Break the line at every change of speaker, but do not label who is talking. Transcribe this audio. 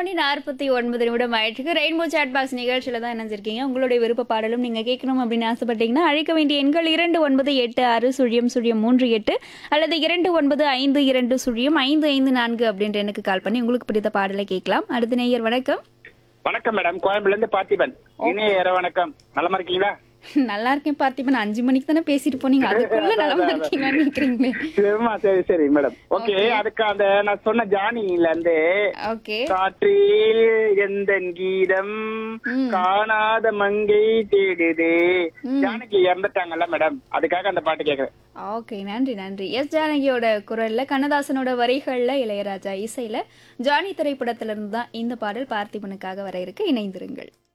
மணி நாற்பத்தி ஒன்பது நிமிடம் ஆயிடுச்சு ரெயின்போ சாட் பாக்ஸ் நிகழ்ச்சியில தான் இணைஞ்சிருக்கீங்க உங்களுடைய விருப்ப பாடலும் நீங்க கேட்கணும் அப்படின்னு ஆசைப்பட்டீங்கன்னா அழைக்க வேண்டிய எண்கள் இரண்டு ஒன்பது எட்டு ஆறு சுழியம் சுழியம் மூன்று எட்டு அல்லது இரண்டு ஒன்பது ஐந்து இரண்டு சுழியம் ஐந்து ஐந்து நான்கு அப்படின்ற எனக்கு கால் பண்ணி உங்களுக்கு பிடித்த பாடலை கேட்கலாம் அடுத்த நேயர் வணக்கம்
வணக்கம் மேடம் கோயம்புல இருந்து பார்த்திபன் இனிய இரவு வணக்கம் நலமா இருக்கீங்களா
நல்லா இருக்கேன் பார்த்திபன் அஞ்சு மணிக்கு தானே பேசிட்டு போனீங்க அதுக்குள்ள நலமா இருக்கீங்கன்னு நினைக்கிறீங்களே
சரிம்மா சரி சரி மேடம் ஓகே அதுக்கு அந்த நான் சொன்ன ஜானில இருந்து
ஓகே
காற்றில் எந்த கீதம் காணாத மங்கை தேடுதே ஜானகி இறந்துட்டாங்கல்ல மேடம் அதுக்காக அந்த பாட்டு கேக்குறேன்
ஓகே நன்றி நன்றி எஸ் ஜானகியோட குரல்ல கண்ணதாசனோட வரிகள்ல இளையராஜா இசையில ஜானி திரைப்படத்திலிருந்து தான் இந்த பாடல் பார்த்திபனுக்காக வர இருக்கு இணைந்திருங்கள்